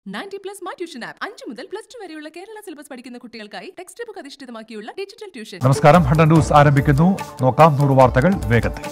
ninety plus my tuition app അഞ്ച് മുതൽ plus two വരെയുള്ള കേരള സിലബസ് പഠിക്കുന്ന കുട്ടികൾക്കായി ടെക്സ്റ്റ് ബുക്ക് അധിഷ്ഠിതമാക്കിയുള്ള ഡിജിറ്റൽ ട്യൂഷൻ നമസ്കാരം ഹണ്ടൻ ന്യൂസ് ആരംഭിക്കുന്നു നോക്കാം നൂറ് വാർത്തകൾ വേഗത്തിൽ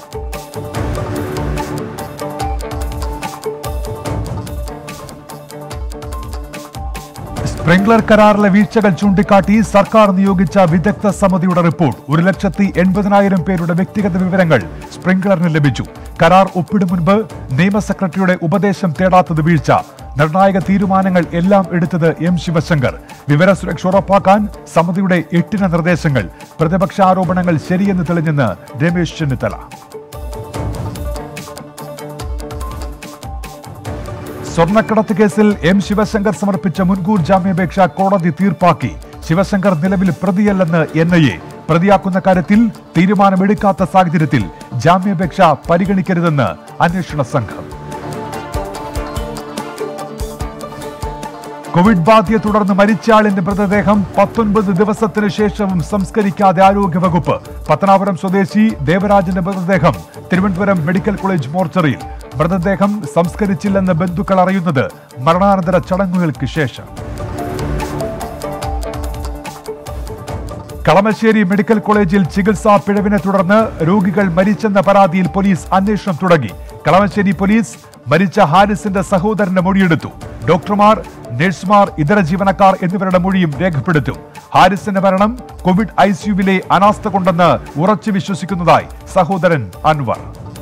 സ്പ്രിംഗ്ലർ കരാറിലെ വീഴ്ചകൾ ചൂണ്ടിക്കാട്ടി സർക്കാർ നിയോഗിച്ച വിദഗ്ധ സമിതിയുടെ റിപ്പോർട്ട് ഒരു ലക്ഷത്തി എൺപതിനായിരം പേരുടെ വ്യക്തിഗത വിവരങ്ങൾ സ്പ്രിംഗ്ലറിന് ലഭിച്ചു കരാർ ഒപ്പിടും മുൻപ് നിയമ സെക്രട്ടറിയുടെ ഉപദേശം തേടാത്തത് വീഴ്ച നിർണായക തീരുമാനങ്ങൾ എല്ലാം എടുത്തത് എം ശിവശങ്കർ വിവര സുരക്ഷ ഉറപ്പാക്കാൻ സമിതിയുടെ എട്ടിന നിർദ്ദേശങ്ങൾ പ്രതിപക്ഷ ആരോപണങ്ങൾ ശരിയെന്ന് തെളിഞ്ഞെന്ന് രമേശ് ചെന്നിത്തല സ്വർണ്ണക്കടത്ത് കേസിൽ എം ശിവശങ്കർ സമർപ്പിച്ച മുൻകൂർ ജാമ്യാപേക്ഷ കോടതി തീർപ്പാക്കി ശിവശങ്കർ നിലവിൽ പ്രതിയല്ലെന്ന് എൻ ഐ എ പ്രതിയാക്കുന്ന കാര്യത്തിൽ തീരുമാനമെടുക്കാത്ത സാഹചര്യത്തിൽ ജാമ്യാപേക്ഷ പരിഗണിക്കരുതെന്ന് അന്വേഷണ സംഘം കോവിഡ് ബാധയെ തുടർന്ന് മരിച്ചയാളിന്റെ മൃതദേഹം പത്തൊൻപത് ദിവസത്തിന് ശേഷവും സംസ്കരിക്കാതെ ആരോഗ്യവകുപ്പ് പത്തനാപുരം സ്വദേശി ദേവരാജന്റെ മൃതദേഹം തിരുവനന്തപുരം മെഡിക്കൽ കോളേജ് മോർച്ചറിയിൽ മൃതദേഹം സംസ്കരിച്ചില്ലെന്ന് ബന്ധുക്കൾ അറിയുന്നത് മരണാനന്തര ചടങ്ങുകൾക്ക് ശേഷം കളമശ്ശേരി മെഡിക്കൽ കോളേജിൽ ചികിത്സാ പിഴവിനെ തുടർന്ന് രോഗികൾ മരിച്ചെന്ന പരാതിയിൽ പോലീസ് അന്വേഷണം തുടങ്ങി കളമശ്ശേരി പോലീസ് മരിച്ച ഹാരിസിന്റെ സഹോദരന്റെ മൊഴിയെടുത്തു ഡോക്ടർമാർ നഴ്സുമാർ ഇതര ജീവനക്കാർ എന്നിവരുടെ മൊഴിയും രേഖപ്പെടുത്തും ഹാരിസിന്റെ മരണം കോവിഡ് ഐസിയുവിലെ അനാസ്ഥ കൊണ്ടെന്ന് ഉറച്ചു വിശ്വസിക്കുന്നതായി സഹോദരൻ അൻവർ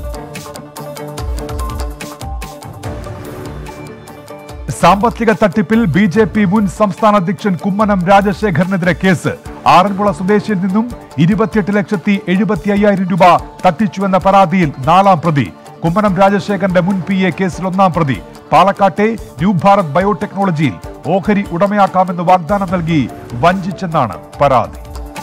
സാമ്പത്തിക തട്ടിപ്പിൽ ബി ജെ പി മുൻ സംസ്ഥാന അധ്യക്ഷൻ കുമ്മനം രാജശേഖരനെതിരെ കേസ് ആറന്മുള സ്വദേശിയിൽ നിന്നും ഇരുപത്തിയെട്ട് ലക്ഷത്തി എഴുപത്തി അയ്യായിരം രൂപ തട്ടിച്ചുവെന്ന പരാതിയിൽ നാലാം പ്രതി കുമ്മനം രാജശേഖരന്റെ മുൻ പി എ കേസിൽ ഒന്നാം പ്രതി പാലക്കാട്ടെ ന്യൂ ഭാരത് ബയോടെക്നോളജിയിൽ ഓഹരി ഉടമയാക്കാമെന്ന് വാഗ്ദാനം നൽകി വഞ്ചിച്ചെന്നാണ് പരാതി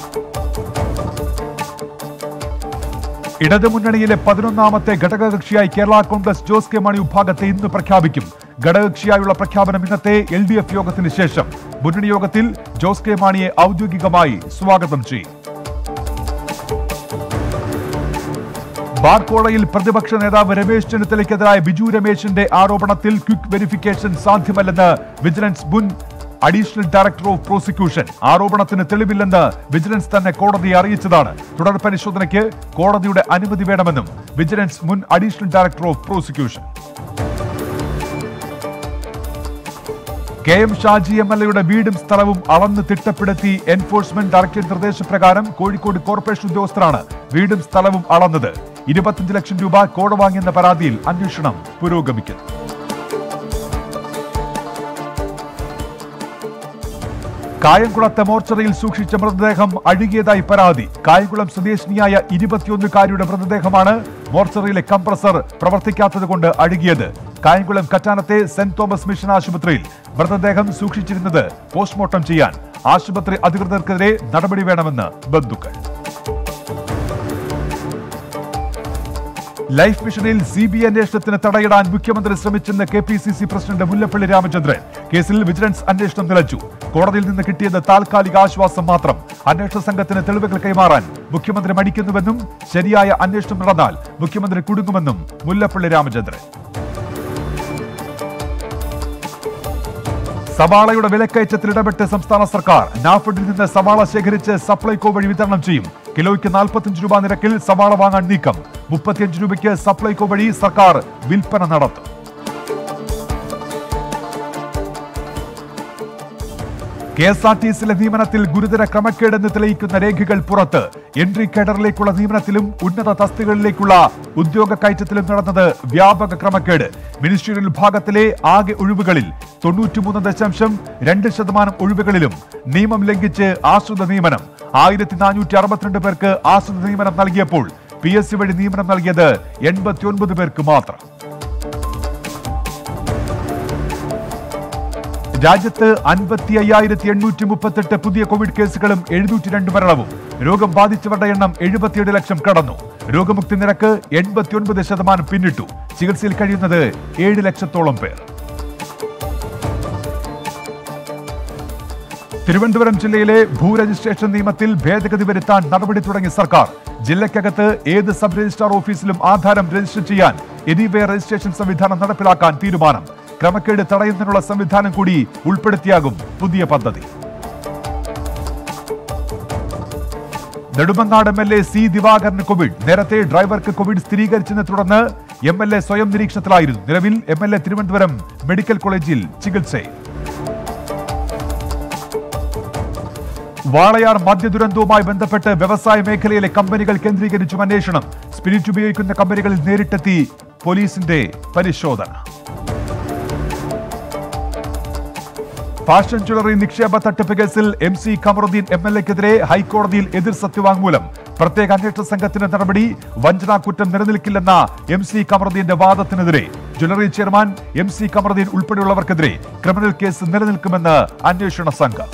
ഇടതുമുന്നണിയിലെ പതിനൊന്നാമത്തെ ഘടകകക്ഷിയായി കേരള കോൺഗ്രസ് ജോസ് കെ മാണി വിഭാഗത്തെ ഇന്ന് പ്രഖ്യാപിക്കും ഘടകകക്ഷിയായുള്ള പ്രഖ്യാപനം ഇന്നത്തെ എൽ ഡി എഫ് യോഗത്തിന് ശേഷം മുന്നണി യോഗത്തിൽ ജോസ് കെ മാണിയെ ഔദ്യോഗികമായി സ്വാഗതം ചെയ്യും ബാർക്കോളയിൽ പ്രതിപക്ഷ നേതാവ് രമേശ് ചെന്നിത്തലയ്ക്കെതിരായ ബിജു രമേശിന്റെ ആരോപണത്തിൽ ക്വിക്ക് വെരിഫിക്കേഷൻ സാധ്യമല്ലെന്ന് വിജിലൻസ് മുൻ അഡീഷണൽ ഡയറക്ടർ ഓഫ് പ്രോസിക്യൂഷൻ ആരോപണത്തിന് തെളിവില്ലെന്ന് വിജിലൻസ് തന്നെ കോടതിയെ അറിയിച്ചതാണ് തുടർ പരിശോധനയ്ക്ക് കോടതിയുടെ അനുമതി വേണമെന്നും വിജിലൻസ് മുൻ additional director of prosecution K M Shaji M L എയുടെ വീടും സ്ഥലവും അളന്ന് തിട്ടപ്പെടുത്തി എൻഫോഴ്സ്മെന്റ് ഡയറക്ടറേറ്റ് നിർദ്ദേശപ്രകാരം കോഴിക്കോട് കോർപ്പറേഷൻ ഉദ്യോഗസ്ഥരാണ് വീടും സ്ഥലവും അളന്നത് ഇരുപത്തിയഞ്ച് ലക്ഷം രൂപ കോട വാങ്ങിയെന്ന പരാതിയിൽ അന്വേഷണം പുരോഗമിക്കുന്നു കായംകുളത്തെ മോർച്ചറിയിൽ സൂക്ഷിച്ച മൃതദേഹം അഴുകിയതായി പരാതി കായംകുളം സ്വദേശിനിയായ ഇരുപത്തിയൊന്നുകാരിയുടെ മൃതദേഹമാണ് മോർച്ചറിയിലെ കംപ്രസർ പ്രവർത്തിക്കാത്തതുകൊണ്ട് അഴുകിയത് കായംകുളം കറ്റാനത്തെ സെന്റ് തോമസ് മിഷൻ ആശുപത്രിയിൽ മൃതദേഹം സൂക്ഷിച്ചിരുന്നത് പോസ്റ്റ്മോർട്ടം ചെയ്യാൻ ആശുപത്രി അധികൃതർക്കെതിരെ നടപടി വേണമെന്ന് ബന്ധുക്കൾ ലൈഫ് മിഷനിൽ സി ബി അന്വേഷണത്തിന് തടയിടാൻ മുഖ്യമന്ത്രി ശ്രമിച്ചെന്ന് K P C C president Mullappally Ramachandran കേസിൽ വിജിലൻസ് അന്വേഷണം നിലച്ചു കോടതിയിൽ നിന്ന് കിട്ടിയത് താൽക്കാലിക ആശ്വാസം മാത്രം അന്വേഷണ സംഘത്തിന് തെളിവുകൾ കൈമാറാൻ മുഖ്യമന്ത്രി മടിക്കുന്നുവെന്നും ശരിയായ അന്വേഷണം നടന്നാൽ മുഖ്യമന്ത്രി കുടുങ്ങുമെന്നും മുല്ലപ്പള്ളി രാമചന്ദ്രൻ സവാളയുടെ വിലക്കയറ്റത്തിൽ ഇടപെട്ട് സംസ്ഥാന സർക്കാർ നാഫഡിൽ നിന്ന് സവാള ശേഖരിച്ച് സപ്ലൈകോ വഴി വിതരണം ചെയ്യും കിലോയ്ക്ക് നാൽപ്പത്തിയഞ്ച് രൂപ നിരക്കിൽ സവാള വാങ്ങാൻ നീക്കം മുപ്പത്തിയഞ്ച് രൂപയ്ക്ക് സപ്ലൈകോ വഴി സർക്കാർ വിൽപ്പന നടത്തും കെ എസ് ആർ ടി സിയിലെ നിയമനത്തിൽ ഗുരുതര ക്രമക്കേടെന്ന് തെളിയിക്കുന്ന രേഖകൾ പുറത്ത് എൻട്രി കേഡറിലേക്കുള്ള നിയമനത്തിലും ഉന്നത തസ്തികകളിലേക്കുള്ള ഉദ്യോഗ കയറ്റത്തിലും നടന്നത് വ്യാപക ക്രമക്കേട് മിനിസ്റ്റീരിയൽ വിഭാഗത്തിലെ ആകെ ഒഴിവുകളിൽ തൊണ്ണൂറ്റിമൂന്ന് ദശാംശം രണ്ട് ശതമാനം ഒഴിവുകളിലും നിയമം ലംഘിച്ച് ആശ്രിത നിയമനം ആയിരത്തി നാനൂറ്റി അറുപത്തിരണ്ട് പേർക്ക് ആശ്രിത നിയമനം നൽകിയപ്പോൾ പി എസ് സി വഴി നിയമനം നൽകിയത് എൺപത്തിയൊൻപത് പേർക്ക് മാത്രം രാജ്യത്ത് അൻപത്തി അയ്യായിരത്തി എണ്ണൂറ്റി മുപ്പത്തെട്ട് പുതിയ കോവിഡ് കേസുകളും എഴുന്നൂറ്റി രണ്ട് മരണവും രോഗം ബാധിച്ചവരുടെ എണ്ണം എഴുപത്തിയേഴ് ലക്ഷം കടന്നു രോഗമുക്തി നിരക്ക് എൺപത്തിയൊൻപത് ശതമാനം പിന്നിട്ടു ചികിത്സയിൽ കഴിയുന്നത് ഏഴ് ലക്ഷത്തോളം പേർ തിരുവനന്തപുരം ജില്ലയിലെ ഭൂ രജിസ്ട്രേഷൻ നിയമത്തിൽ ഭേദഗതി വരുത്താൻ നടപടി തുടങ്ങി സർക്കാർ ജില്ലയ്ക്കകത്ത് ഏത് സബ് രജിസ്ട്രാർ ഓഫീസിലും ആധാരം രജിസ്റ്റർ ചെയ്യാൻ എനിവേ രജിസ്ട്രേഷൻ സംവിധാനം നടപ്പിലാക്കാൻ തീരുമാനം ക്രമക്കേട് തടയുന്നതിനുള്ള സംവിധാനം കൂടി ഉൾപ്പെടുത്തിയാകും പുതിയ പദ്ധതി Nedumangad M L A C ദിവാകരന് കോവിഡ് നേരത്തെ ഡ്രൈവർക്ക് കോവിഡ് സ്ഥിരീകരിച്ചതിനെ തുടർന്ന് എം എൽ എ സ്വയം നിരീക്ഷണത്തിലായിരുന്നു നിലവിൽ M L A Thiruvananthapuram medical കോളേജിൽ ചികിത്സയിൽ വാളയാർ മദ്യദുരന്തവുമായി ബന്ധപ്പെട്ട് വ്യവസായ മേഖലയിലെ കമ്പനികൾ കേന്ദ്രീകരിച്ചും അന്വേഷണം സ്പിരിറ്റ് ഉപയോഗിക്കുന്ന കമ്പനികളിൽ നേരിട്ടെത്തി പോലീസിന്റെ പരിശോധന ഫാഷൻ ജ്വല്ലറി നിക്ഷേപ തട്ടിപ്പ് കേസിൽ M C Kamaruddin M L എക്കെതിരെ ഹൈക്കോടതിയിൽ എതിർ സത്യവാങ്മൂലം പ്രത്യേക അന്വേഷണ സംഘത്തിന്റെ നടപടി വഞ്ചനാ കുറ്റം നിലനിൽക്കില്ലെന്ന എം സി കമറുദ്ദീന്റെ വാദത്തിനെതിരെ jewellery chairman M C Kamaruddin ഉൾപ്പെടെയുള്ളവർക്കെതിരെ ക്രിമിനൽ കേസ് നിലനിൽക്കുമെന്ന് അന്വേഷണ സംഘം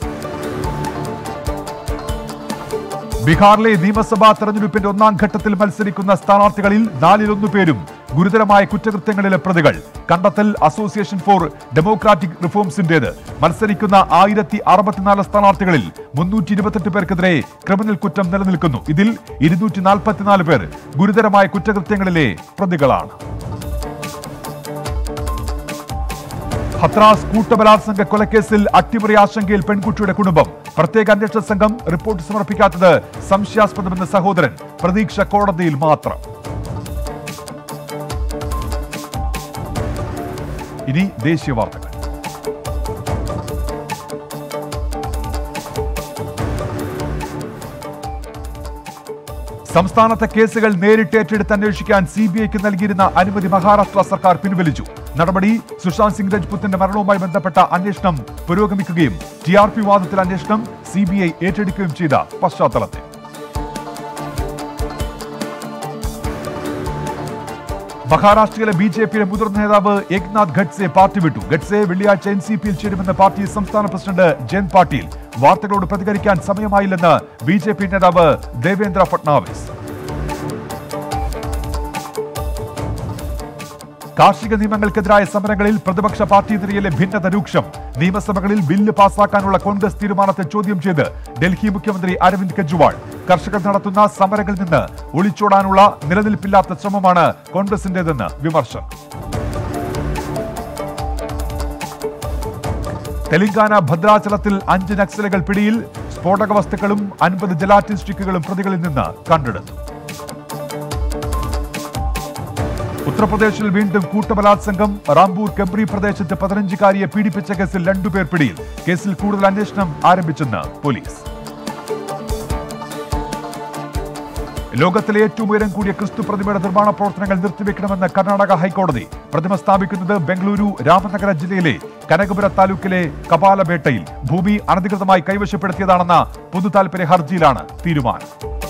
ബീഹാറിലെ നിയമസഭാ തെരഞ്ഞെടുപ്പിന്റെ ഒന്നാം ഘട്ടത്തിൽ മത്സരിക്കുന്ന സ്ഥാനാർത്ഥികളിൽ നാലിലൊന്നു പേരും ഗുരുതരമായ കുറ്റകൃത്യങ്ങളിലെ പ്രതികൾ കണ്ടെത്തൽ അസോസിയേഷൻ ഫോർ ഡെമോക്രാറ്റിക് റിഫോംസിന്റേത് മത്സരിക്കുന്ന ആയിരത്തി അറുപത്തിനാല് സ്ഥാനാർത്ഥികളിൽ മുന്നൂറ്റി ഇരുപത്തെട്ട് പേർക്കെതിരെ ക്രിമിനൽ കുറ്റം നിലനിൽക്കുന്നു ഇതിൽ ഇരുന്നൂറ്റി നാൽപ്പത്തിനാല് പേർ ഗുരുതരമായ കുറ്റകൃത്യങ്ങളിലെ പ്രതികളാണ് ഹത്രാസ് കൂട്ടബലാത്സംഗ കൊലക്കേസിൽ അട്ടിമറി ആശങ്കയിൽ പെൺകുട്ടിയുടെ കുടുംബം പ്രത്യേക അന്വേഷണ സംഘം റിപ്പോർട്ട് സമർപ്പിക്കാത്തത് സംശയാസ്പദമെന്ന സഹോദരൻ പ്രതീക്ഷ കോടതിയിൽ മാത്രം ഇനി ദേശീയ വാർത്തകൾ സംസ്ഥാനത്തെ കേസുകൾ നേരിട്ട് ഏറ്റെടുത്ത് അന്വേഷിക്കാൻ സി ബി ഐക്ക് നൽകിയിരുന്ന അനുമതി മഹാരാഷ്ട്ര സർക്കാർ പിൻവലിച്ചു നടപടി സുശാന്ത് സിംഗ് രജ്പുത്തിന്റെ മരണവുമായി ബന്ധപ്പെട്ട അന്വേഷണം പുരോഗമിക്കുകയും ടി ആർ പി വാദത്തിൽ അന്വേഷണം സി ബി ഐ ഏറ്റെടുക്കുകയും ചെയ്ത പശ്ചാത്തലത്തിൽ മഹാരാഷ്ട്രയിലെ ബി ജെ പിയിലെ മുതിർന്ന നേതാവ് ഏക്നാഥ് ഖഡ്സെ പാർട്ടി വിട്ടു ഖഡ്സെ വെള്ളിയാഴ്ച എൻ സി പിയിൽ ചേരുമെന്ന് പാർട്ടി സംസ്ഥാന പ്രസിഡന്റ് ജയന്ത് പാട്ടീൽ വാർത്തകളോട് പ്രതികരിക്കാൻ സമയമായില്ലെന്ന് ബി ജെ പി നേതാവ് ദേവേന്ദ്ര ഫട്നാവിസ് കാർഷിക നിയമങ്ങൾക്കെതിരായ സമരങ്ങളിൽ പ്രതിപക്ഷ പാർട്ടി നിരയിലെ ഭിന്നത രൂക്ഷം നിയമസഭകളിൽ ബില്ല് പാസാക്കാനുള്ള കോൺഗ്രസ് തീരുമാനത്തെ ചോദ്യം ചെയ്ത് ഡൽഹി മുഖ്യമന്ത്രി അരവിന്ദ് കെജ്രിവാൾ കർഷകർ നടത്തുന്ന സമരങ്ങളിൽ നിന്ന് ഒളിച്ചോടാനുള്ള നിലനിൽപ്പില്ലാത്ത ശ്രമമാണ് കോൺഗ്രസിന്റേതെന്ന് വിമർശനം തെലങ്കാന ഭദ്രാചലത്തിൽ അഞ്ച് നക്സലുകൾ പിടിയിൽ സ്ഫോടക വസ്തുക്കളും അൻപത് ജലാറ്റിൻ സ്റ്റിക്കുകളും പ്രതികളിൽ നിന്ന് കണ്ടെടുത്തു ഉത്തർപ്രദേശിൽ വീണ്ടും കൂട്ടബലാത്സംഗം റാംപൂർ കെബ്രി പ്രദേശത്ത് പതിനഞ്ചുകാരിയെ പീഡിപ്പിച്ച കേസിൽ രണ്ടുപേർ പിടിയിൽ കേസിൽ കൂടുതൽ അന്വേഷണം ആരംഭിച്ചെന്ന് പോലീസ് ലോകത്തിലെ ഏറ്റവും ഉയരം കൂടിയ ക്രിസ്തു പ്രതിമയുടെ നിർമ്മാണ പ്രവർത്തനങ്ങൾ നിർത്തിവെക്കണമെന്ന് കർണാടക ഹൈക്കോടതി പ്രതിമ സ്ഥാപിക്കുന്നത് ബംഗളൂരു രാമനഗര ജില്ലയിലെ കനകപുര താലൂക്കിലെ കപാലപേട്ടയിൽ ഭൂമി അനധികൃതമായി കൈവശപ്പെടുത്തിയതാണെന്ന പൊതു താൽപര്യ ഹർജിയിലാണ് തീരുമാനം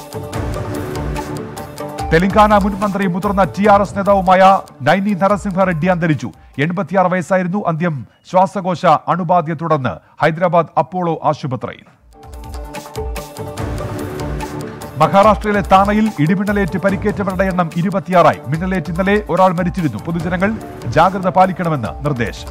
തെലങ്കാന മുൻ മന്ത്രി മുതിർന്ന ടി ആർ എസ് നേതാവുമായ നൈനി നരസിംഹ റെഡ്ഡി അന്തരിച്ചു എൺപത്തിയാറ് വയസ്സായിരുന്നു അന്ത്യം ശ്വാസകോശ അണുബാധയെ തുടർന്ന് ഹൈദരാബാദ് അപ്പോളോ ആശുപത്രിയിൽ മഹാരാഷ്ട്രയിലെ താണയിൽ ഇടിമിന്നലേറ്റ് പരിക്കേറ്റവരുടെ എണ്ണം ഇരുപത്തിയാറായി മിന്നലേറ്റ് ഇന്നലെ ഒരാൾ മരിച്ചിരുന്നു പൊതുജനങ്ങൾ ജാഗ്രത പാലിക്കണമെന്ന് നിർദ്ദേശം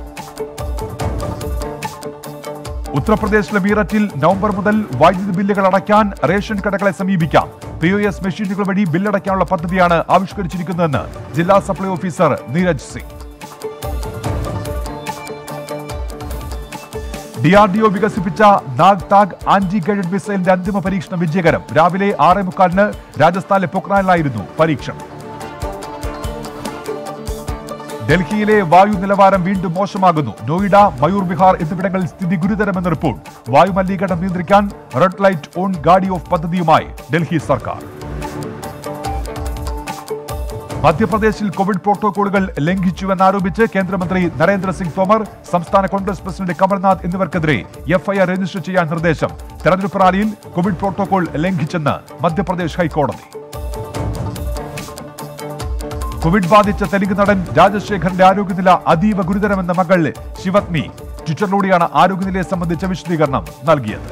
ഉത്തർപ്രദേശിലെ മീററ്റിൽ നവംബർ മുതൽ വൈദ്യുതി ബില്ലുകൾ അടയ്ക്കാൻ റേഷൻ കടകളെ സമീപിക്കാം പി ഒ എസ് മെഷീനുകൾ വഴി ബില്ലടയ്ക്കാനുള്ള പദ്ധതിയാണ് ആവിഷ്കരിച്ചിരിക്കുന്നതെന്ന് ജില്ലാ supply officer Neeraj Singh D R D O വികസിപ്പിച്ച നാഗ് താഗ് ആന്റി ഗൈഡഡ് മിസൈലിന്റെ അന്തിമ പരീക്ഷണം വിജയകരം രാവിലെ ആറേ മുക്കാലിന് രാജസ്ഥാനിലെ പൊക്രാനിലായിരുന്നു പരീക്ഷണം ഡൽഹിയിലെ വായു നിലവാരം വീണ്ടും മോശമാകുന്നു നോയിഡ മയൂർ ബിഹാർ എന്നിവിടങ്ങളിൽ സ്ഥിതി ഗുരുതരമെന്ന് റിപ്പോർട്ട് വായു മലിനീകരണം നിയന്ത്രിക്കാൻ red light on gaadi off പദ്ധതിയുമായി ഡൽഹി സർക്കാർ മധ്യപ്രദേശിൽ കോവിഡ് പ്രോട്ടോകോളുകൾ ലംഘിച്ചുവെന്നാരോപിച്ച് കേന്ദ്രമന്ത്രി നരേന്ദ്രസിംഗ് തോമർ സംസ്ഥാന Congress president Kamal Nath എന്നിവർക്കെതിരെ FIR register ചെയ്യാൻ നിർദ്ദേശം തെരഞ്ഞെടുപ്പ് റാലിയിൽ കോവിഡ് പ്രോട്ടോകോൾ ലംഘിച്ചെന്ന് മധ്യപ്രദേശ് ഹൈക്കോടതി കോവിഡ് ബാധിച്ച തെലുങ്ക് നടൻ രാജശേഖറിന്റെ ആരോഗ്യനില അതീവ ഗുരുതരമെന്ന മകൾ ശിവത്മി ട്വിറ്ററിലൂടെയാണ് ആരോഗ്യനിലയെ സംബന്ധിച്ച വിശദീകരണം നൽകിയത്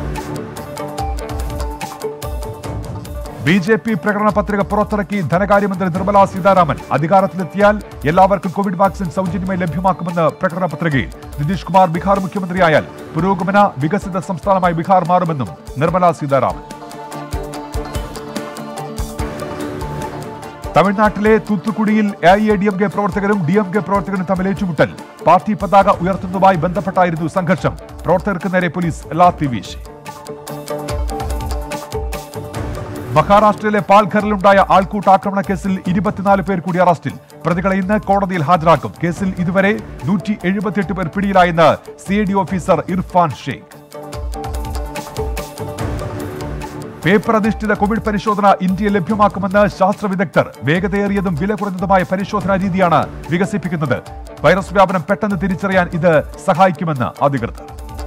ബി ജെ പി പ്രകടന പത്രിക പുറത്തിറക്കി ധനകാര്യമന്ത്രി നിർമ്മലാ സീതാരാമൻ അധികാരത്തിലെത്തിയാൽ എല്ലാവർക്കും കോവിഡ് വാക്സിൻ സൗജന്യമായി ലഭ്യമാക്കുമെന്ന് പ്രകടന പത്രികയിൽ നിതീഷ് കുമാർ ബീഹാർ മുഖ്യമന്ത്രിയായാൽ പുരോഗമന വികസിത സംസ്ഥാനമായി ബീഹാർ മാറുമെന്നും നിർമ്മലാ സീതാരാമൻ തമിഴ്നാട്ടിലെ തൂത്തുക്കുടിയിൽ A I A D M K പ്രവർത്തകരും ഡി എം കെ പ്രവർത്തകരും തമ്മിൽ ഏറ്റുമുട്ടൽ പാർട്ടി പതാക ഉയർത്തുന്നതുമായി ബന്ധപ്പെട്ടായിരുന്നു സംഘർഷം പ്രവർത്തകർക്ക് നേരെ പോലീസ് ലാത്തി വീശി മഹാരാഷ്ട്രയിലെ പാൽഘറിലുണ്ടായ ആൾക്കൂട്ട ആക്രമണ കേസിൽ ഇരുപത്തിനാല് പേർ കൂടി അറസ്റ്റിൽ പ്രതികളെ ഇന്ന് കോടതിയിൽ ഹാജരാക്കും കേസിൽ ഇതുവരെ നൂറ്റി എഴുപത്തിയെട്ട് പേർ പിടിയിലായെന്ന് C I D officer Irfan Sheikh paper അധിഷ്ഠിത കോവിഡ് പരിശോധന ഇന്ത്യയിൽ ലഭ്യമാക്കുമെന്ന് ശാസ്ത്ര വിദഗ്ധർ വേഗതയേറിയതും വില കുറഞ്ഞതുമായ പരിശോധനാ രീതിയാണ് വികസിപ്പിക്കുന്നത് വൈറസ് വ്യാപനം പെട്ടെന്ന് തിരിച്ചറിയാൻ ഇത് സഹായിക്കുമെന്ന് അധികൃതർ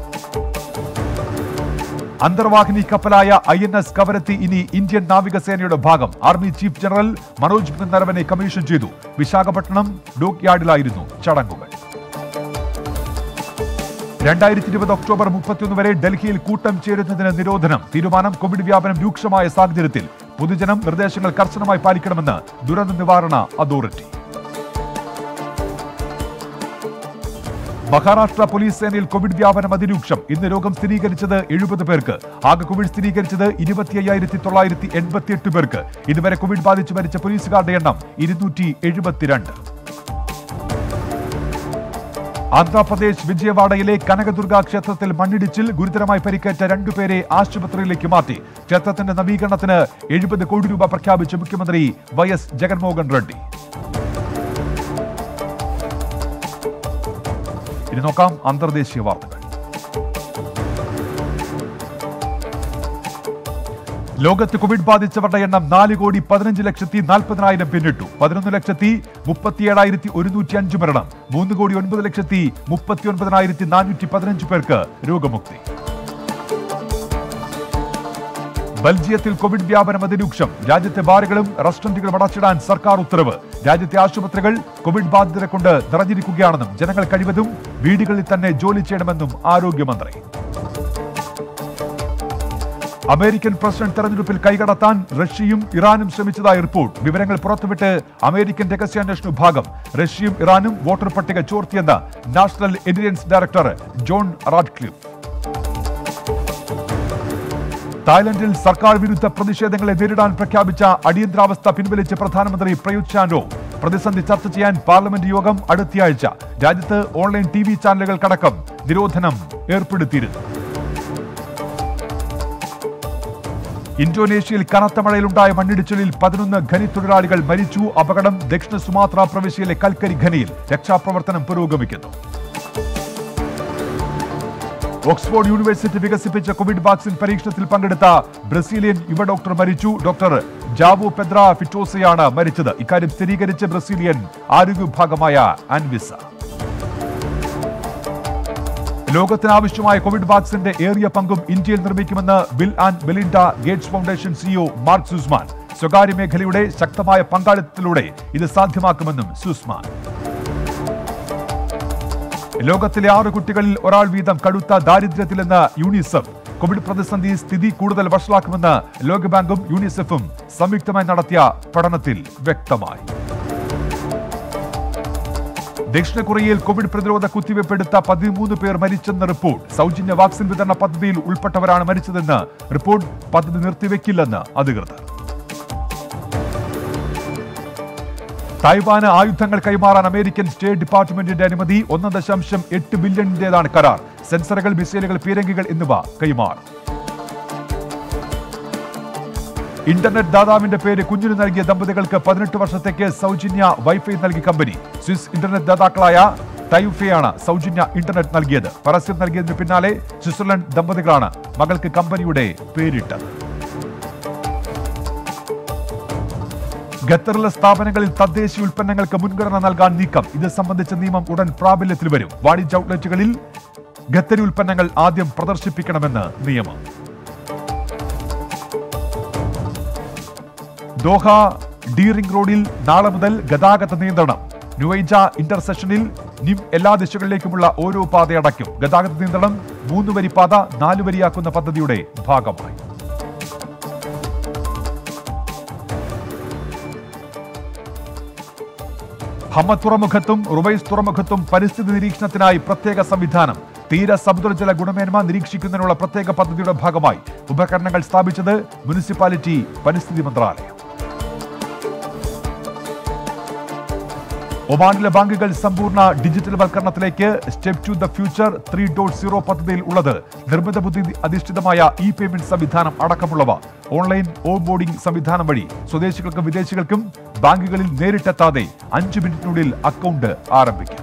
അന്തർവാഹിനി കപ്പലായ ഐ എൻ എസ് കവരത്തി ഇനി ഇന്ത്യൻ നാവികസേനയുടെ ഭാഗം army chief general Manoj Mukund Naravane commission ചെയ്തു വിശാഖപട്ടണം ഡോക്ക് യാർഡിലായിരുന്നു ചടങ്ങുകൾ രണ്ടായിരത്തി ഇരുപത് ഒക്ടോബർ മുപ്പത്തിയൊന്ന് വരെ ഡൽഹിയിൽ കൂട്ടം ചേരുന്നതിന് നിരോധനം തീരുമാനം കോവിഡ് വ്യാപനം രൂക്ഷമായ സാഹചര്യത്തിൽ പൊതുജനം നിർദ്ദേശങ്ങൾ കർശനമായി പാലിക്കണമെന്ന് ദുരന്ത നിവാരണ അതോറിറ്റി മഹാരാഷ്ട്ര പോലീസ് സേനയിൽ കോവിഡ് വ്യാപനം അതിരൂക്ഷം ഇന്ന് രോഗം സ്ഥിരീകരിച്ചത് എഴുപത് പേർക്ക് ആകെ കോവിഡ് സ്ഥിരീകരിച്ചത് ഇരുപത്തി അയ്യായിരത്തി തൊള്ളായിരത്തി എൺപത്തിയെട്ട് പേർക്ക് ഇതുവരെ കോവിഡ് ബാധിച്ച് മരിച്ച പോലീസുകാരുടെ എണ്ണം ഇരുന്നൂറ്റി എഴുപത്തിരണ്ട് ആന്ധ്രാപ്രദേശ് വിജയവാഡയിലെ കനകദുർഗ ക്ഷേത്രത്തിൽ മണ്ണിടിച്ചിൽ ഗുരുതരമായി പരിക്കേറ്റ രണ്ടുപേരെ ആശുപത്രിയിലേക്ക് മാറ്റി ക്ഷേത്രത്തിന്റെ നവീകരണത്തിന് എഴുപത് കോടി രൂപ പ്രഖ്യാപിച്ച മുഖ്യമന്ത്രി വൈ എസ് ജഗൻമോഹൻ റെഡ്ഡി ഇനി നോക്കാം അന്തർദേശീയ വാർത്തകൾ ലോകത്ത് കോവിഡ് ബാധിച്ചവരുടെ എണ്ണം നാല് കോടി പതിനഞ്ച് ലക്ഷത്തി നാൽപ്പതിനായിരം പിന്നിട്ടു പതിനൊന്ന് ലക്ഷത്തി മുപ്പത്തിയേഴായിരത്തി ഒരുന്നൂറ്റി അഞ്ച് മരണം മൂന്ന് കോടി ഒൻപത് ലക്ഷത്തി മുപ്പത്തി ഒൻപതിനായിരത്തി നാനൂറ്റി പതിനഞ്ച് പേർക്ക് രോഗമുക്തി ബൽജിയത്തിൽ കോവിഡ് വ്യാപനം അതിരൂക്ഷം രാജ്യത്തെ ബാറുകളും റെസ്റ്റോറന്റുകളും അടച്ചിടാൻ സർക്കാർ ഉത്തരവ് രാജ്യത്തെ ആശുപത്രികൾ കോവിഡ് ബാധിതരെ കൊണ്ട് നിറഞ്ഞിരിക്കുകയാണെന്നും ജനങ്ങൾ കഴിവതും വീടുകളിൽ തന്നെ ജോലി ചെയ്യണമെന്നും ആരോഗ്യമന്ത്രി അമേരിക്കൻ പ്രസിഡന്റ് തെരഞ്ഞെടുപ്പിൽ കൈകടത്താൻ റഷ്യയും ഇറാനും ശ്രമിച്ചതായി റിപ്പോർട്ട് വിവരങ്ങൾ പുറത്തുവിട്ട് അമേരിക്കൻ രഹസ്യാന്വേഷണ വിഭാഗം റഷ്യയും ഇറാനും വോട്ടർ പട്ടിക ചോർത്തിയെന്ന് national intelligence director John Ratcliffe തായ്ലൻഡിൽ സർക്കാർ വിരുദ്ധ പ്രതിഷേധങ്ങളെ നേരിടാൻ പ്രഖ്യാപിച്ച അടിയന്തരാവസ്ഥ പിൻവലിച്ച പ്രധാനമന്ത്രി പ്രയുത് ചാൻഡോ പ്രതിസന്ധി ചർച്ച ചെയ്യാൻ പാർലമെന്റ് യോഗം അടുത്തയാഴ്ച രാജ്യത്ത് ഓൺലൈൻ ടി വി ചാനലുകൾക്കടക്കം നിരോധനം ഏർപ്പെടുത്തിയിരുന്നു ഇന്തോനേഷ്യയിൽ കനത്ത മഴയിലുണ്ടായ മണ്ണിടിച്ചിലിൽ പതിനൊന്ന് ഖനി തൊഴിലാളികൾ മരിച്ചു അപകടം ദക്ഷിണ സുമാത്ര പ്രവിശ്യയിലെ കൽക്കരി ഖനിയിൽ രക്ഷാപ്രവർത്തനം പുരോഗമിക്കുന്നു ഓക്സ്ഫോർഡ് യൂണിവേഴ്സിറ്റി വികസിപ്പിച്ച കോവിഡ് വാക്സിൻ പരീക്ഷണത്തിൽ പങ്കെടുത്ത ബ്രസീലിയൻ യുവ ഡോക്ടർ മരിച്ചു ഡോക്ടർ ജാവോ പെദ്ര ഫിറ്റോസയാണ് മരിച്ചത് ഇക്കാര്യം സ്ഥിരീകരിച്ച ബ്രസീലിയൻ ആരോഗ്യ വിഭാഗമായ ആൻവിസ ലോകത്തിന് ആവശ്യമായ കോവിഡ് വാക്സിന്റെ ഏറിയ പങ്കും ഇന്ത്യയിൽ നിർമ്മിക്കുമെന്ന് Bill and Melinda Gates foundation CEO Mark Suzman സ്വകാര്യ മേഖലയുടെ ശക്തമായ പങ്കാളിത്തത്തിലൂടെ ഇത് സാധ്യമാക്കുമെന്നും സുസ്മാൻ ലോകത്തിലെ ആറ് കുട്ടികളിൽ ഒരാൾ വീതം കടുത്ത ദാരിദ്ര്യത്തിലെന്ന് യൂണിസെഫ് കോവിഡ് പ്രതിസന്ധി സ്ഥിതി കൂടുതൽ വഷളാക്കുമെന്ന് ലോകബാങ്കും യൂണിസെഫും സംയുക്തമായി നടത്തിയ പഠനത്തിൽ വ്യക്തമായി ദക്ഷിണ കൊറിയയിൽ കോവിഡ് പ്രതിരോധ കുത്തിവയ്പ്പെടുത്ത പതിമൂന്ന് പേർ മരിച്ചെന്ന റിപ്പോർട്ട് സൗജന്യ വാക്സിൻ വിതരണ പദ്ധതിയിൽ ഉൾപ്പെട്ടവരാണ് മരിച്ചതെന്ന് റിപ്പോർട്ട് പദ്ധതി നിർത്തിവെക്കില്ലെന്ന് അധികൃതർ തായ്വാന് ആയുധങ്ങൾ കൈമാറാൻ അമേരിക്കൻ സ്റ്റേറ്റ് ഡിപ്പാർട്ട്മെന്റിന്റെ അനുമതി ഒന്ന് ദശാംശം എട്ട് ബില്യണിന്റേതാണ് കരാർ സെൻസറുകൾ മിസൈലുകൾ പീരങ്കികൾ എന്നിവ കൈമാറും ഇന്റർനെറ്റ് ദാതാവിന്റെ പേര് കുഞ്ഞിന് നൽകിയ ദമ്പതികൾക്ക് പതിനെട്ട് വർഷത്തേക്ക് സൗജന്യ വൈഫൈ നൽകി കമ്പനി സ്വിസ് ഇന്റർനെറ്റ് ദാതാക്കളായ ടൈഫയാണ് സൗജന്യ ഇന്റർനെറ്റ് നൽകിയത് പരസ്യം നൽകിയതിന് പിന്നാലെ സ്വിറ്റ്സർലൻഡ് ദമ്പതികളാണ് മകൾക്ക് കമ്പനിയുടെ പേരിട്ടത് ഖത്തറിലെ സ്ഥാപനങ്ങളിൽ തദ്ദേശീയ ഉൽപ്പന്നങ്ങൾക്ക് മുൻഗണന നൽകാൻ നീക്കം ഇത് സംബന്ധിച്ച നിയമം ഉടൻ പ്രാബല്യത്തിൽ വരും വാണിജ്യ ഔട്ട്ലെറ്റുകളിൽ ഖത്തരി ഉൽപ്പന്നങ്ങൾ ആദ്യം പ്രദർശിപ്പിക്കണമെന്ന് നിയമം ദോഹ ഡി റിംഗ് റോഡിൽ നാളെ മുതൽ ഗതാഗത നിയന്ത്രണം ന്യൂവൈജ ഇന്റർസെക്ഷനിൽ നിം എല്ലാ ദിശകളിലേക്കുമുള്ള ഓരോ പാത അടയ്ക്കും ഗതാഗത നിയന്ത്രണം മൂന്ന് വരി പാത നാല് വരിയാക്കുന്ന പദ്ധതിയുടെ ഭാഗമായി ഹമ്മ തുറമുഖത്തും റുബൈസ് തുറമുഖത്തും പരിസ്ഥിതി നിരീക്ഷണത്തിനായി പ്രത്യേക സംവിധാനം തീര സമുദ്രജല ഗുണമേന്മ നിരീക്ഷിക്കുന്നതിനുള്ള പ്രത്യേക പദ്ധതിയുടെ ഭാഗമായി ഉപകരണങ്ങൾ സ്ഥാപിച്ചത് മുനിസിപ്പാലിറ്റി പരിസ്ഥിതി മന്ത്രാലയം ഒമാനിലെ ബാങ്കുകൾ സമ്പൂർണ്ണ ഡിജിറ്റൽ വൽക്കരണത്തിലേക്ക് step to the future three dot zero പദ്ധതിയിൽ ഉള്ളത് നിർമ്മിത ബുദ്ധി അധിഷ്ഠിതമായ ഇ പേയ്മെന്റ് സംവിധാനം അടക്കമുള്ളവ ഓൺലൈൻ ഓൺ ബോർഡിംഗ് സംവിധാനം വഴി സ്വദേശികൾക്കും വിദേശികൾക്കും ബാങ്കുകളിൽ നേരിട്ടെത്താതെ അഞ്ച് മിനിറ്റിനുള്ളിൽ അക്കൗണ്ട് ആരംഭിക്കാം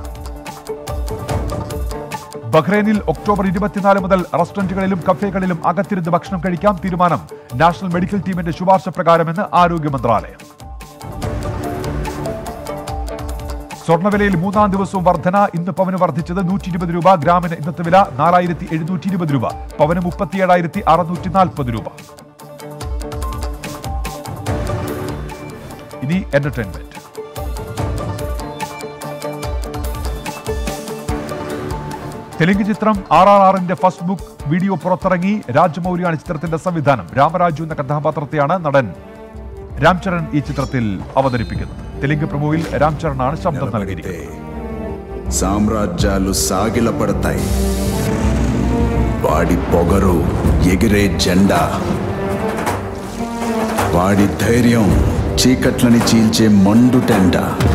ബഹ്റൈനിൽ ഒക്ടോബർ ഇരുപത്തിനാല് മുതൽ റെസ്റ്റോറന്റുകളിലും കഫേകളിലും അകത്തിരുന്ന് ഭക്ഷണം കഴിക്കാം തീരുമാനം നാഷണൽ മെഡിക്കൽ ടീമിന്റെ ശുപാർശ പ്രകാരമെന്ന് ആരോഗ്യ മന്ത്രാലയം സ്വർണ്ണവിലയിൽ മൂന്നാം ദിവസവും വർധന ഇന്ന് പവന് വർദ്ധിച്ചത് നൂറ്റി ഇരുപത് രൂപ ഗ്രാമിന് ഇന്നത്തെ വില നാലായിരത്തി എഴുന്നൂറ്റി ഇരുപത് രൂപ പവന് മുപ്പത്തിയേഴായിരത്തി അറുന്നൂറ്റി നാൽപ്പത് രൂപ ഇനി എന്റർടൈൻമെന്റ് തെലുങ്ക് ചിത്രം ആർ ആർ ആറിന്റെ ഫസ്റ്റ് ബുക്ക് വീഡിയോ പുറത്തിറങ്ങി രാജമൗലിയാണ് ചിത്രത്തിന്റെ സംവിധാനം രാമരാജു എന്ന കഥാപാത്രത്തെയാണ് നടൻ രാംചരൺ ഈ ചിത്രത്തിൽ അവതരിപ്പിക്കുന്നത് തെലുങ്ക് പ്രഭുവിൽ രാംചരണാണ് ശബ്ദം നൽകിയിരിക്കുന്നത് సామ్రాజ్యాలు సాగిలపడతాయి వాడి పొగరు ఎగిరే జెండా వాడి ధైర్యం చీకట్లని చీల్చే మండుటెండ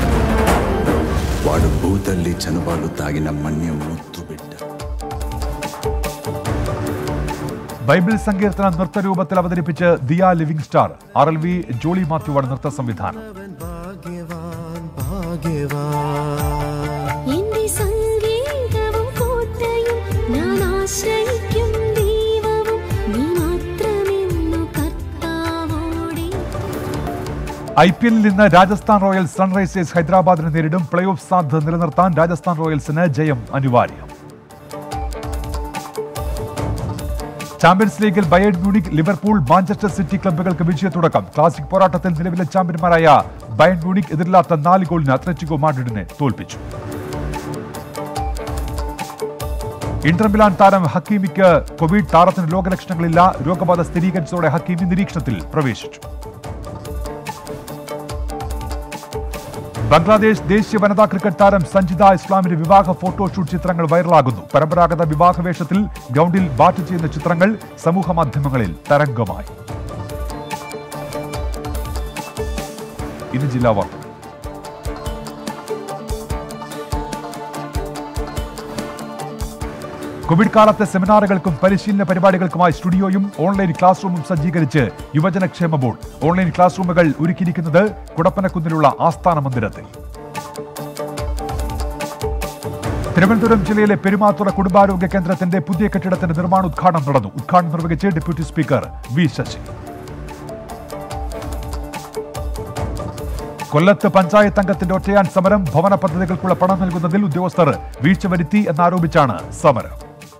వాడు భూతల్లి చనుబాలు తాగిన మన్యం ముత్తు బిడ్డ ബൈബിൾ സങ്കീർത്തന നൃത്തരൂപത്തിൽ അവതരിപ്പിച്ച് the living star R L V Jolly മാത്യുവാണ് നൃത്ത സംവിധാനം ഭാഗ്യവാൻ ഭാഗ്യവാൻ എന്റെ സംഗീതവും കോട്ടയും ഞാൻ ആശ്രയിക്കും ദൈവവും നീ മാത്രമെന്നു കർത്താവോടെ ഐ പി എല്ലിൽ ഇന്ന് രാജസ്ഥാൻ റോയൽസ് സൺറൈസേഴ്സ് ഹൈദരാബാദിനെ നേരിടും പ്ലേ ഓഫ് സാധ്യത നിലനിർത്താൻ രാജസ്ഥാൻ റോയൽസിന് ജയം അനിവാര്യം ചാമ്പ്യൻസ് ലീഗിൽ Bayern Munich Liverpool Manchester City ക്ലബ്ബുകൾക്ക് വിജയത്തുടക്കം ക്ലാസിക് പോരാട്ടത്തിൽ നിലവിലെ ചാമ്പ്യന്മാരായ ബയൺ മ്യൂണിക് എതിരില്ലാത്ത നാല് ഗോളിന് അത്ലറ്റിക്കോ മാഡ്രിഡിനെ തോൽപ്പിച്ചു ഇന്റർ മിലാൻ താരം ഹക്കീമിക്ക് കോവിഡ് താരത്തിന് രോഗലക്ഷണങ്ങളില്ല രോഗബാധ സ്ഥിരീകരിച്ചതോടെ ഹക്കീമി നിരീക്ഷണത്തിൽ പ്രവേശിച്ചു ബംഗ്ലാദേശ് ദേശീയ വനിതാ ക്രിക്കറ്റ് താരം സഞ്ജിത ഇസ്ലാമിന്റെ വിവാഹ ഫോട്ടോഷൂട്ട് ചിത്രങ്ങൾ വൈറലാകുന്നു പരമ്പരാഗത വിവാഹ വേഷത്തിൽ ഗ്രൗണ്ടിൽ ബാറ്റ് ചെയ്യുന്ന ചിത്രങ്ങൾ സമൂഹ മാധ്യമങ്ങളിൽ തരംഗമായി ഇനി ജില്ലാ വാർത്തകൾ കോവിഡ് കാലത്തെ സെമിനാറുകൾക്കും പരിശീലന പരിപാടികൾക്കുമായി സ്റ്റുഡിയോയും ഓൺലൈൻ ക്ലാസ് റൂമും സജ്ജീകരിച്ച് യുവജനക്ഷേമ ബോർഡ് ഓൺലൈൻ ക്ലാസ് റൂമുകൾ ഒരുക്കിയിരിക്കുന്നത് കുടപ്പനക്കുന്നിലുള്ള ആസ്ഥാന മന്ദിരത്തിൽ തിരുവനന്തപുരം ജില്ലയിലെ പെരുമാത്തുറ കുടുംബാരോഗ്യ കേന്ദ്രത്തിന്റെ പുതിയ കെട്ടിടത്തിന്റെ നിർമ്മാണോദ്ഘാടനം നടന്നു ഉദ്ഘാടനം നിർവഹിച്ച് ഡെപ്യൂട്ടി സ്പീക്കർ വി ശശി കൊല്ലത്ത് പഞ്ചായത്ത് അംഗത്തിന്റെ ഒറ്റയാൻ സമരം ഭവന പദ്ധതികൾക്കുള്ള പണം നൽകുന്നതിൽ ഉദ്യോഗസ്ഥർ വീഴ്ച വരുത്തി എന്നാരോപിച്ചാണ് സമരം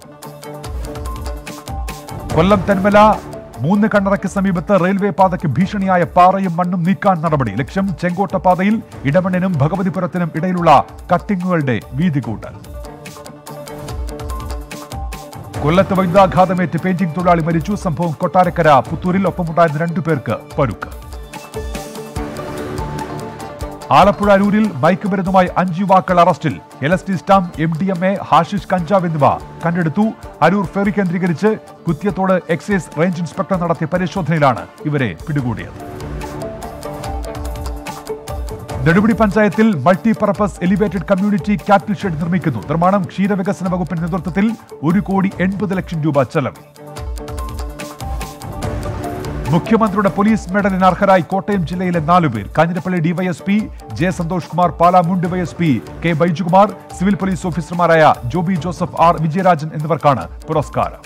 കൊല്ലം തെന്മല മൂന്ന് കണ്ണറയ്ക്ക് സമീപത്ത് റെയിൽവേ പാതയ്ക്ക് ഭീഷണിയായ പാറയും മണ്ണും നീക്കാൻ നടപടി ലക്ഷ്യം ചെങ്കോട്ട പാതയിൽ ഇടമണ്ണിനും ഭഗവതിപുരത്തിനും ഇടയിലുള്ള കട്ടിങ്ങുകളുടെ വീതി കൂട്ടൽ കൊല്ലത്ത് വൈദ്യാഘാതമേറ്റ് പെയിന്റിംഗ് തൊഴിലാളി മരിച്ചു സംഭവം കൊട്ടാരക്കര പുത്തൂരിൽ ഒപ്പമുണ്ടായിരുന്ന രണ്ടുപേർക്ക് പരുക്ക് ആലപ്പുഴ അരൂരിൽ മയക്കുമരുന്നുമായി അഞ്ച് യുവാക്കൾ അറസ്റ്റിൽ L S D stamp M D M A ഹാഷിഷ് കഞ്ചാവ് എന്നിവ കണ്ടെടുത്തു അരൂർ ഫെറി കേന്ദ്രീകരിച്ച് കുത്തിയത്തോട് എക്സൈസ് റേഞ്ച് ഇൻസ്പെക്ടർ നടത്തിയ പരിശോധനയിലാണ് ഇവരെ പിടികൂടിയത് നെടുമുടി പഞ്ചായത്തിൽ multipurpose elevated community capital shed നിർമ്മിക്കുന്നു നിർമ്മാണം ക്ഷീരവികസന വകുപ്പിന്റെ നേതൃത്വത്തിൽ ഒരു കോടി എൺപത് ലക്ഷം രൂപ ചെലവിൽ മുഖ്യമന്ത്രിയുടെ പോലീസ് മെഡലിന് അർഹരായി കോട്ടയം ജില്ലയിലെ നാലുപേർ കാഞ്ഞിരപ്പള്ളി ഡിവൈഎസ്പി ജെ സന്തോഷ് കുമാർ പാലാ മുൻ DYSP K Baijukumar civil police ഓഫീസർമാരായ ജോബി ജോസഫ് ആർ വിജയരാജൻ എന്നിവർക്കാണ് പുരസ്കാരം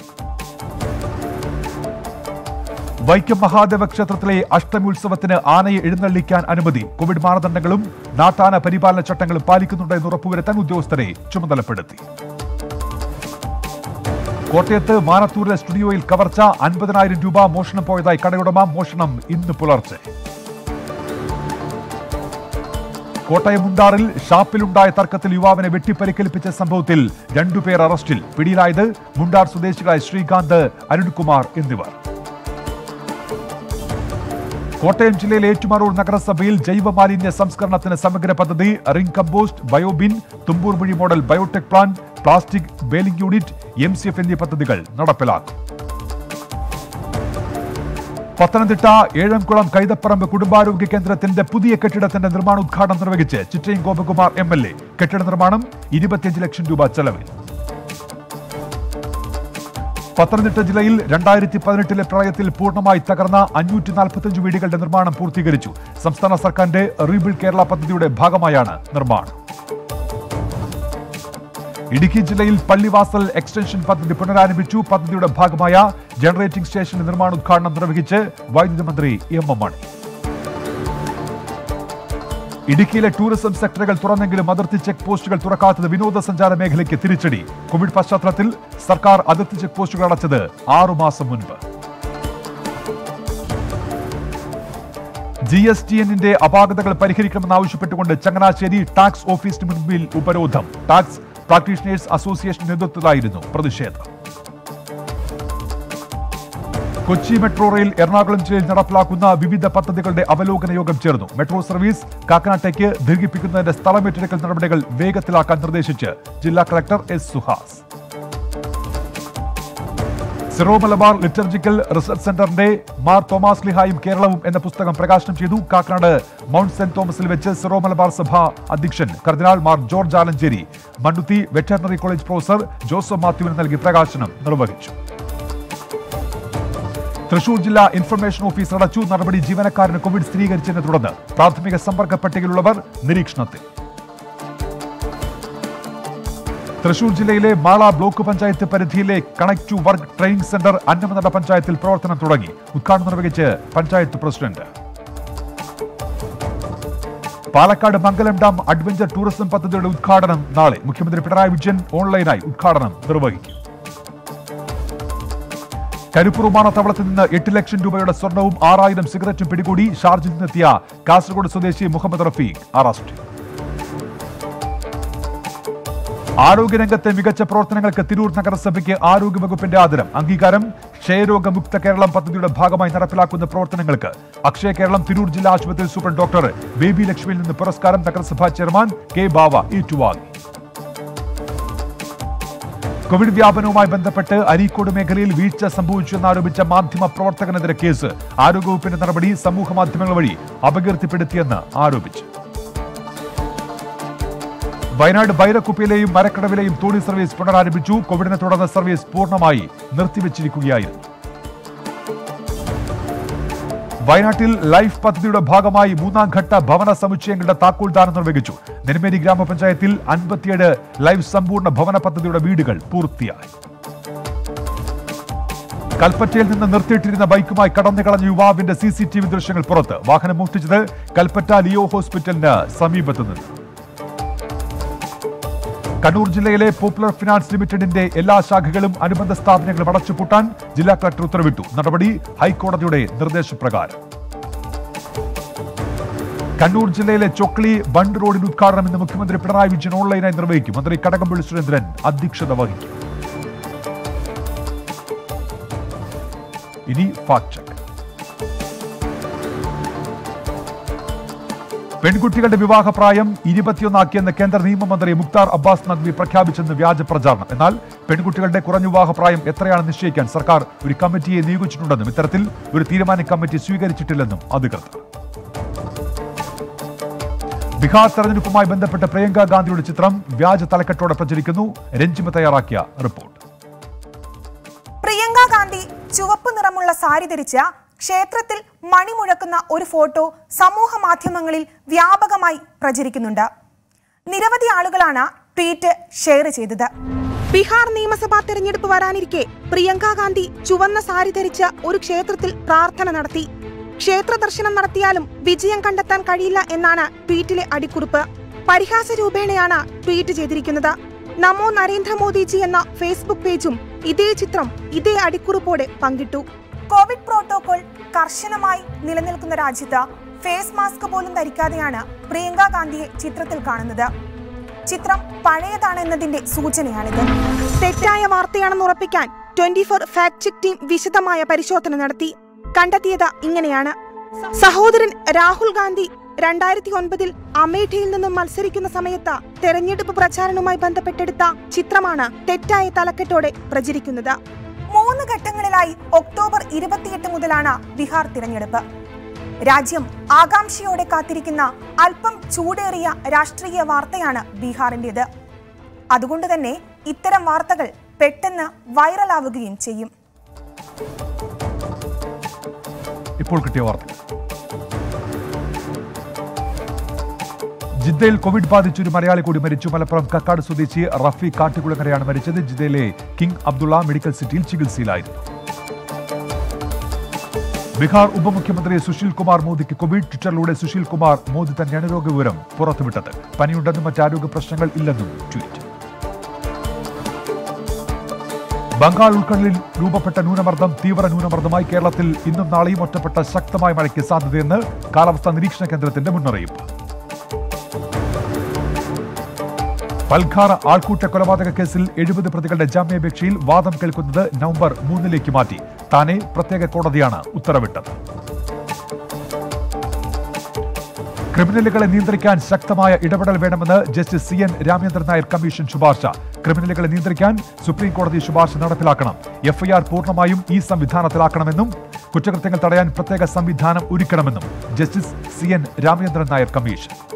വൈക്കം മഹാദേവ ക്ഷേത്രത്തിലെ അഷ്ടമി ഉത്സവത്തിന് ആനയെ എഴുന്നള്ളിക്കാൻ അനുമതി കോവിഡ് മാനദണ്ഡങ്ങളും നാട്ടാന പരിപാലന ചട്ടങ്ങളും പാലിക്കുന്നുണ്ടെന്ന് ഉറപ്പുവരുത്താൻ ഉദ്യോഗസ്ഥരെ ചുമതലപ്പെടുത്തി കോട്ടയത്ത് മാനത്തൂരിലെ സ്റ്റുഡിയോയിൽ കവർച്ച അൻപതിനായിരം രൂപ മോഷണം പോയതായി കടയുടമ മോഷണം ഇന്ന് പുലർച്ചെ കോട്ടയം മുണ്ടാറിൽ ഷാപ്പിലുണ്ടായ തർക്കത്തിൽ യുവാവിനെ വെട്ടിപ്പരിക്കേൽപ്പിച്ച സംഭവത്തിൽ രണ്ടുപേർ അറസ്റ്റിൽ പിടിയിലായത് മുണ്ടാർ സ്വദേശികളായ ശ്രീകാന്ത് അരുൺകുമാർ എന്നിവർ കോട്ടയം ജില്ലയിലെ ഏറ്റുമാറൂർ നഗരസഭയിൽ ജൈവ മാലിന്യ സംസ്കരണത്തിന് സമഗ്ര പദ്ധതി റിംഗ് കമ്പോസ്റ്റ് ബയോബിൻ തുമ്പൂർ വഴി model biotech plant plastic baling unit M C F എന്നീ പദ്ധതികൾ നടപ്പിലാക്കും പത്തനംതിട്ട ഏഴംകുളം കൈതപ്പറമ്പ് കുടുംബാരോഗ്യ കേന്ദ്രത്തിന്റെ പുതിയ കെട്ടിടത്തിന്റെ നിർമ്മാണോദ്ഘാടനം നിർവഹിച്ച് ചിറ്റയും ഗോപകുമാർ എം എൽ എ കെട്ടിട നിർമ്മാണം ഇരുപത്തിയഞ്ച് ലക്ഷം രൂപ ചെലവിൽ പത്തനംതിട്ട ജില്ലയിൽ രണ്ടായിരത്തി പതിനെട്ടിലെ പ്രളയത്തിൽ പൂർണ്ണമായി തകർന്ന അഞ്ഞൂറ്റി നാൽപ്പത്തഞ്ച് വീടുകളുടെ നിർമ്മാണം പൂർത്തീകരിച്ചു സംസ്ഥാന സർക്കാരിന്റെ റീബിൽഡ് കേരള പദ്ധതിയുടെ ഭാഗമായാണ് നിർമ്മാണം ഇടുക്കി ജില്ലയിൽ പള്ളിവാസൽ എക്സ്റ്റൻഷൻ പദ്ധതി പുനരാരംഭിച്ചു പദ്ധതിയുടെ ഭാഗമായ ജനറേറ്റിംഗ് സ്റ്റേഷന്റെ നിർമ്മാണോദ്ഘാടനം നിർവഹിച്ച് വൈദ്യുതി മന്ത്രി എം എം മണി ഇടുക്കിയിലെ ടൂറിസം സെക്ടറുകൾ തുറന്നെങ്കിലും അതിർത്തി ചെക്ക് പോസ്റ്റുകൾ തുറക്കാത്തത് വിനോദസഞ്ചാര മേഖലയ്ക്ക് തിരിച്ചടി കോവിഡ് പശ്ചാത്തലത്തിൽ സർക്കാർ അതിർത്തി ചെക്ക് പോസ്റ്റുകൾ അടച്ചത് ആറുമാസം മുൻപ് ജി എസ് ടി എന്നിന്റെ അപാകതകൾ പരിഹരിക്കണമെന്നാവശ്യപ്പെട്ടുകൊണ്ട് ചങ്ങനാശ്ശേരി ടാക്സ് ഓഫീസിന് മുൻപിൽ ഉപരോധം ടാക്സ് പ്രാക്ടീഷണേഴ്സ് അസോസിയേഷൻ നേതൃത്വത്തിലായിരുന്നു പ്രതിഷേധം കൊച്ചി മെട്രോ റെയിൽ എറണാകുളം ജില്ലയിൽ നടപ്പിലാക്കുന്ന വിവിധ പദ്ധതികളുടെ അവലോകന യോഗം ചേർന്നു മെട്രോ സർവീസ് കാക്കനാട്ടേക്ക് ദീർഘിപ്പിക്കുന്നതിന്റെ സ്ഥലമേറ്റെടുക്കൽ നടപടികൾ വേഗത്തിലാക്കാൻ നിർദ്ദേശിച്ച് ജില്ലാ collector S Suhas Syro Malabar liturgical research സെന്ററിന്റെ മാർ തോമസ് ലിഹായും കേരളവും എന്ന പുസ്തകം പ്രകാശനം ചെയ്തു കാക്കനാട് മൗണ്ട് സെന്റ് തോമസിൽ വെച്ച് സിറോ മലബാർ സഭ അധ്യക്ഷൻ കർദിനാൾ Mar George Alencherry Mannuthy veterinary college professor Joseph മാത്യുവിന് നൽകി പ്രകാശനം നിർവഹിച്ചു തൃശൂർ ജില്ലാ ഇൻഫർമേഷൻ ഓഫീസർ അടച്ചു നടപടി ജീവനക്കാരന് കോവിഡ് സ്ഥിരീകരിച്ചതിനെ തുടർന്ന് പ്രാഥമിക സമ്പർക്ക പട്ടികയിലുള്ളവർ നിരീക്ഷണത്തിൽ തൃശൂർ ജില്ലയിലെ മാള ബ്ലോക്ക് പഞ്ചായത്ത് പരിധിയിലെ connect to work training centre Annamanada പഞ്ചായത്തിൽ പ്രവർത്തനം തുടങ്ങി ഉദ്ഘാടനം നിർവഹിച്ച് panchayat president Palakkad Mangalam dam adventure tourism പദ്ധതിയുടെ ഉദ്ഘാടനം നാളെ മുഖ്യമന്ത്രി പിണറായി വിജയൻ ഓൺലൈനായി ഉദ്ഘാടനം നിർവഹിക്കും കരിപ്പൂർ വിമാനത്താവളത്തിൽ നിന്ന് എട്ട് ലക്ഷം രൂപയുടെ സ്വർണവും ആറായിരം സിഗരറ്റും പിടികൂടി ഷാർജിൽ നിന്നെത്തിയ കാസർഗോഡ് സ്വദേശി മുഹമ്മദ് റഫീഖ് അറസ്റ്റ് ആരോഗ്യരംഗത്തെ മികച്ച പ്രവർത്തനങ്ങൾക്ക് തിരൂർ നഗരസഭയ്ക്ക് ആരോഗ്യവകുപ്പിന്റെ ആദരം അംഗീകാരം ക്ഷയരോഗമുക്ത കേരളം പദ്ധതിയുടെ ഭാഗമായി നടപ്പിലാക്കുന്ന പ്രവർത്തനങ്ങൾക്ക് അക്ഷയ കേരളം തിരൂർ ജില്ലാ ആശുപത്രി സൂപ്രണ്ട് ഡോക്ടർ ബേബി ലക്ഷ്മിയിൽ നിന്ന് പുരസ്കാരം നഗരസഭാ ചെയർമാൻ കെ ബാവ ഏറ്റുവാങ്ങി കോവിഡ് വ്യാപനവുമായി ബന്ധപ്പെട്ട് അരീക്കോട് മേഖലയിൽ വീഴ്ച സംഭവിച്ചുവെന്നാരോപിച്ച മാധ്യമ പ്രവർത്തകനെതിരെ കേസ് ആരോഗ്യവകുപ്പിന്റെ നടപടി സമൂഹ മാധ്യമങ്ങൾ വഴി അപകീർത്തിപ്പെടുത്തിയെന്ന് ആരോപിച്ചു വയനാട് ബൈരക്കുപ്പയിലെയും മരക്കടവിലെയും തോണി സർവീസ് പുനരാരംഭിച്ചു കോവിഡിനെ തുടർന്ന് സർവീസ് പൂർണ്ണമായി നിർത്തിവച്ചിരിക്കുകയായിരുന്നു വയനാട്ടിൽ ലൈഫ് പദ്ധതിയുടെ ഭാഗമായി മൂന്നാം ഘട്ട ഭവന സമുച്ചയങ്ങളുടെ താക്കോൽദാനം നിർവഹിച്ചു നെന്മേരി ഗ്രാമപഞ്ചായത്തിൽ അൻപത്തിയേഴ് ലൈഫ് സമ്പൂർണ്ണ ഭവന പദ്ധതിയുടെ വീടുകൾ പൂർത്തിയായി കൽപ്പറ്റയിൽ നിന്ന് നിർത്തിയിട്ടിരുന്ന ബൈക്കുമായി കടന്നു കളഞ്ഞ യുവാവിന്റെ സി സി ടി വി ദൃശ്യങ്ങൾ പുറത്ത് വാഹനം മോഷ്ടിച്ചത് കൽപ്പറ്റ ലിയോ ഹോസ്പിറ്റലിന് സമീപത്ത് നിന്ന് കണ്ണൂർ ജില്ലയിലെ പോപ്പുലർ ഫിനാൻസ് ലിമിറ്റഡിന്റെ എല്ലാ ശാഖകളും അനുബന്ധ സ്ഥാപനങ്ങളും അടച്ചുപൂട്ടാൻ ജില്ലാ കളക്ടർ ഉത്തരവിട്ടു നടപടി ഹൈക്കോടതിയുടെ നിർദ്ദേശപ്രകാരം കണ്ണൂർ ജില്ലയിലെ ചൊക്ലി ബണ്ട് റോഡിന്റെ ഉദ്ഘാടനം ഇന്ന് മുഖ്യമന്ത്രി പിണറായി വിജയൻ ഓൺലൈനായി നിർവഹിക്കും മന്ത്രി കടകംപള്ളി സുരേന്ദ്രൻ അധ്യക്ഷത വഹിക്കും ഇനി ഫാക്ട് ചെക്ക് പെൺകുട്ടികളുടെ വിവാഹപ്രായം ഇരുപത്തിയൊന്നാക്കിയെന്ന് കേന്ദ്ര നിയമമന്ത്രി മുക്താർ അബ്ബാസ് നഖ്വി പ്രഖ്യാപിച്ചെന്ന് വ്യാജ പ്രചാരണം എന്നാൽ പെൺകുട്ടികളുടെ കുറഞ്ഞ വിവാഹപ്രായം എത്രയാണെന്ന് നിശ്ചയിക്കാൻ സർക്കാർ ഒരു കമ്മിറ്റിയെ നിയോഗിച്ചിട്ടുണ്ടെന്നും ഇത്തരത്തിൽ ഒരു തീരുമാനം കമ്മിറ്റി സ്വീകരിച്ചിട്ടില്ലെന്നും അധികൃതർ ബീഹാർ തെരഞ്ഞെടുപ്പുമായി ബന്ധപ്പെട്ട് പ്രിയങ്ക ഗാന്ധിയുടെ ചിത്രം വ്യാജ തലക്കെട്ടോടെ പ്രചരിക്കുന്നു രഞ്ജിമ തയ്യാറാക്കിയ റിപ്പോർട്ട് പ്രിയങ്ക ഗാന്ധി ചുവപ്പ് നിറമുള്ള സാരി ധരിച്ച ക്ഷേത്രത്തിൽ മണിമുഴക്കുന്ന ഒരു ഫോട്ടോ സമൂഹ മാധ്യമങ്ങളിൽ വ്യാപകമായി പ്രചരിക്കുന്നുണ്ട് നിരവധി ആളുകളാണ് ട്വീറ്റ് ഷെയർ ചെയ്തത് ബീഹാർ നിയമസഭാ തെരഞ്ഞെടുപ്പ് വരാനിരിക്കെ പ്രിയങ്ക ഗാന്ധി ചുവന്ന സാരി ധരിച്ച ഒരു ക്ഷേത്രത്തിൽ പ്രാർത്ഥന നടത്തി ക്ഷേത്ര ദർശനം നടത്തിയാലും വിജയം കണ്ടെത്താൻ കഴിയില്ല എന്നാണ് ട്വീറ്റിലെ അടിക്കുറിപ്പ് പരിഹാസ രൂപേണയാണ് ട്വീറ്റ് ചെയ്തിരിക്കുന്നത് നമോ നരേന്ദ്രമോദിജി എന്ന ഫേസ്ബുക്ക് പേജും ഇതേ ചിത്രം ഇതേ അടിക്കുറിപ്പോടെ പങ്കിട്ടു കോവിഡ് പ്രോട്ടോകോൾ കർശനമായി നിലനിൽക്കുന്ന രാജ്യത്ത് ഫേസ് മാസ്ക് പോലും ധരിക്കാതെയാണ് പ്രിയങ്ക ഗാന്ധിയെ ചിത്രത്തിൽ കാണുന്നത് ചിത്രം പഴയതാണെന്നതിന്റെ സൂചനയാണിത് തെറ്റായ വാർത്തയാണെന്ന് ഉറപ്പിക്കാൻ twenty four fact check team വിശദമായ പരിശോധന നടത്തി കണ്ടെത്തിയത് ഇങ്ങനെയാണ് സഹോദരൻ രാഹുൽ ഗാന്ധി രണ്ടായിരത്തി ഒൻപതിൽ അമേഠിയിൽ നിന്നും മത്സരിക്കുന്ന സമയത്ത് തെരഞ്ഞെടുപ്പ് പ്രചാരണവുമായി ബന്ധപ്പെട്ടെടുത്ത ചിത്രമാണ് തെറ്റായ തലക്കെട്ടോടെ പ്രചരിക്കുന്നത് മൂന്ന് ഘട്ടങ്ങളിലായി ഒക്ടോബർ ഇരുപത്തിയെട്ട് മുതലാണ് ബീഹാർ തിരഞ്ഞെടുപ്പ് രാജ്യം ആകാംക്ഷയോടെ കാത്തിരിക്കുന്ന അല്പം ചൂടേറിയ രാഷ്ട്രീയ വാർത്തയാണ് ബീഹാറിൻ്റെത് അതുകൊണ്ട് തന്നെ ഇത്തരം വാർത്തകൾ പെട്ടെന്ന് വൈറലാവുകയും ചെയ്യും ഇപ്പോൾ കിട്ടിയ വാർത്ത ജിദ്ദയിൽ കോവിഡ് ബാധിച്ചൊരു മലയാളി കൂടി മരിച്ചു മലപ്പുറം കക്കാട് സ്വദേശി റഫി കാട്ടുകുളങ്ങരയാണ് മരിച്ചത് ജിദ്ദയിലെ കിങ് അബ്ദുള്ള മെഡിക്കൽ സിറ്റിയിൽ ചികിത്സയിലായിരുന്നു ബീഹാർ ഉപമുഖ്യമന്ത്രി സുശീൽ കുമാർ മോദിക്ക് കോവിഡ് ട്വിറ്ററിലൂടെ സുശീൽ കുമാർ മോദി തന്നെയാണ് രോഗവിവരം പുറത്തുവിട്ടത് പനിയുണ്ടെന്നും മറ്റ് ആരോഗ്യ പ്രശ്നങ്ങൾ ഇല്ലെന്നും ട്വീറ്റ് ബംഗാൾ ഉൾക്കടലിൽ രൂപപ്പെട്ട ന്യൂനമർദ്ദം തീവ്ര ന്യൂനമർദ്ദമായി കേരളത്തിൽ ഇന്നും നാളെയും ഒറ്റപ്പെട്ട ശക്തമായ മഴയ്ക്ക് സാധ്യതയെന്ന് കാലാവസ്ഥാ നിരീക്ഷണ കേന്ദ്രത്തിന്റെ മുന്നറിയിപ്പ് പൽഘാർ ആൾക്കൂട്ട കൊലപാതക കേസിൽ എഴുപത് പ്രതികളുടെ ജാമ്യാപേക്ഷയിൽ വാദം കേൾക്കുന്നത് നവംബർ മൂന്നിലേക്ക് മാറ്റി താനെ പ്രത്യേക കോടതിയാണ് ഉത്തരവിട്ടത് ക്രിമിനലുകളെ നിയന്ത്രിക്കാൻ ശക്തമായ ഇടപെടൽ വേണമെന്ന് justice C N Ramendran Nair commission ശുപാർശ ക്രിമിനലുകളെ നിയന്ത്രിക്കാൻ സുപ്രീം കോടതി ശുപാർശ നടപ്പിലാക്കണം എഫ്ഐആർ പൂർണ്ണമായും ഈ സംവിധാനത്തിലാക്കണമെന്നും കുറ്റകൃത്യങ്ങൾ തടയാൻ പ്രത്യേക സംവിധാനം ഒരുക്കണമെന്നും justice C N Ramendran Nair commission